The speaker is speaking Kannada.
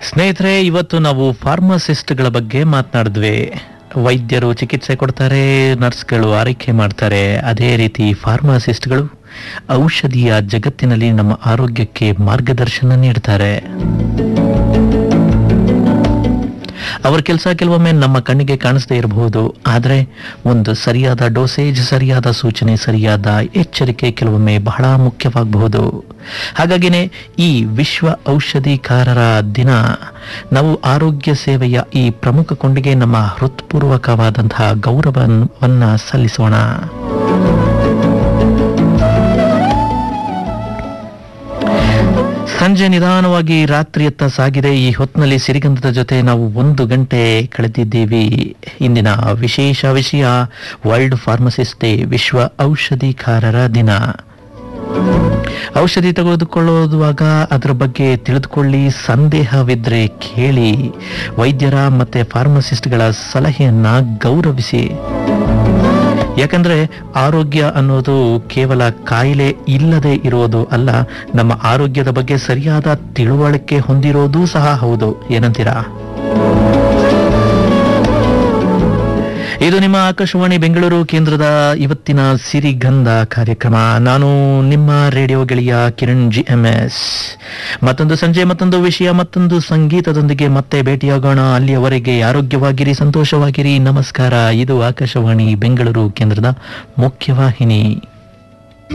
ಸ್ನೇಹಿತರೆ ಇವತ್ತು ನಾವು ಫಾರ್ಮಸಿಸ್ಟ್ಗಳ ಬಗ್ಗೆ ಮಾತನಾಡಿದ್ವಿ ವೈದ್ಯರು ಚಿಕಿತ್ಸೆ ಕೊಡ್ತಾರೆ ನರ್ಸ್ಗಳು ಆರೈಕೆ ಮಾಡ್ತಾರೆ ಅದೇ ರೀತಿ ಫಾರ್ಮಸಿಸ್ಟ್ಗಳು ಔಷಧಿಯ ಜಗತ್ತಿನಲ್ಲಿ ನಮ್ಮ ಆರೋಗ್ಯಕ್ಕೆ ಮಾರ್ಗದರ್ಶನ ನೀಡ್ತಾರೆ ಅವರ ಕೆಲಸ ಕೆಲವೊಮ್ಮೆ ನಮ್ಮ ಕಣ್ಣಿಗೆ ಕಾಣಿಸದೇ ಇರಬಹುದು ಆದರೆ ಒಂದು ಸರಿಯಾದ ಡೋಸೇಜ್ ಸರಿಯಾದ ಸೂಚನೆ ಸರಿಯಾದ ಎಚ್ಚರಿಕೆ ಕೆಲವೊಮ್ಮೆ ಬಹಳ ಮುಖ್ಯವಾಗಬಹುದು ಹಾಗಾಗಿನೇ ಈ ವಿಶ್ವ ಔಷಧಿಕಾರರ ದಿನ ನಾವು ಆರೋಗ್ಯ ಸೇವೆಯ ಈ ಪ್ರಮುಖ ಕೊಂಡಿಗೆ ನಮ್ಮ ಹೃತ್ಪೂರ್ವಕವಾದಂತಹ ಗೌರವವನ್ನ ಸಲ್ಲಿಸೋಣ ಸಂಜೆ ನಿಧಾನವಾಗಿ ರಾತ್ರಿಯತ್ತ ಸಾಗಿದೆ ಈ ಹೊತ್ತಿನಲ್ಲಿ ಸಿರಿಗಂಧದ ಜೊತೆ ನಾವು ಒಂದು ಗಂಟೆ ಕಳೆದಿದ್ದೀವಿ ಇಂದಿನ ವಿಶೇಷ ವಿಷಯ ವರ್ಲ್ಡ್ ಫಾರ್ಮಸಿಸ್ಟ್ ಡೇ ವಿಶ್ವ ಔಷಧಿಕಾರರ ದಿನ ಔಷಧಿ ತೆಗೆದುಕೊಳ್ಳುವಾಗ ಅದರ ಬಗ್ಗೆ ತಿಳಿದುಕೊಳ್ಳಿ ಸಂದೇಹವಿದ್ರೆ ಕೇಳಿ ವೈದ್ಯರ ಮತ್ತೆ ಫಾರ್ಮಸಿಸ್ಟ್ಗಳ ಸಲಹೆಯನ್ನ ಗೌರವಿಸಿ ಯಾಕಂದ್ರೆ ಆರೋಗ್ಯ ಅನ್ನೋದು ಕೇವಲ ಕಾಯಿಲೆ ಇಲ್ಲದೆ ಇರೋದು ಅಲ್ಲ ನಮ್ಮ ಆರೋಗ್ಯದ ಬಗ್ಗೆ ಸರಿಯಾದ ತಿಳುವಳಿಕೆ ಹೊಂದಿರೋದು ಸಹ ಹೌದು ಏನಂತೀರಾ ಇದು ನಿಮ್ಮ ಆಕಾಶವಾಣಿ ಬೆಂಗಳೂರು ಕೇಂದ್ರದ ಇವತ್ತಿನ ಸಿರಿಗಂಧ ಕಾರ್ಯಕ್ರಮ ನಾನು ನಿಮ್ಮ ರೇಡಿಯೋ ಗೆಳೆಯ ಕಿರಣ್ ಜಿ ಎಂ ಎಸ್ ಮತ್ತೊಂದು ಸಂಜೆ ಮತ್ತೊಂದು ವಿಷಯ ಮತ್ತೊಂದು ಸಂಗೀತದೊಂದಿಗೆ ಮತ್ತೆ ಭೇಟಿಯಾಗೋಣ ಅಲ್ಲಿಯವರೆಗೆ ಆರೋಗ್ಯವಾಗಿರಿ ಸಂತೋಷವಾಗಿರಿ ನಮಸ್ಕಾರ ಇದು ಆಕಾಶವಾಣಿ ಬೆಂಗಳೂರು ಕೇಂದ್ರದ ಮುಖ್ಯವಾಹಿನಿ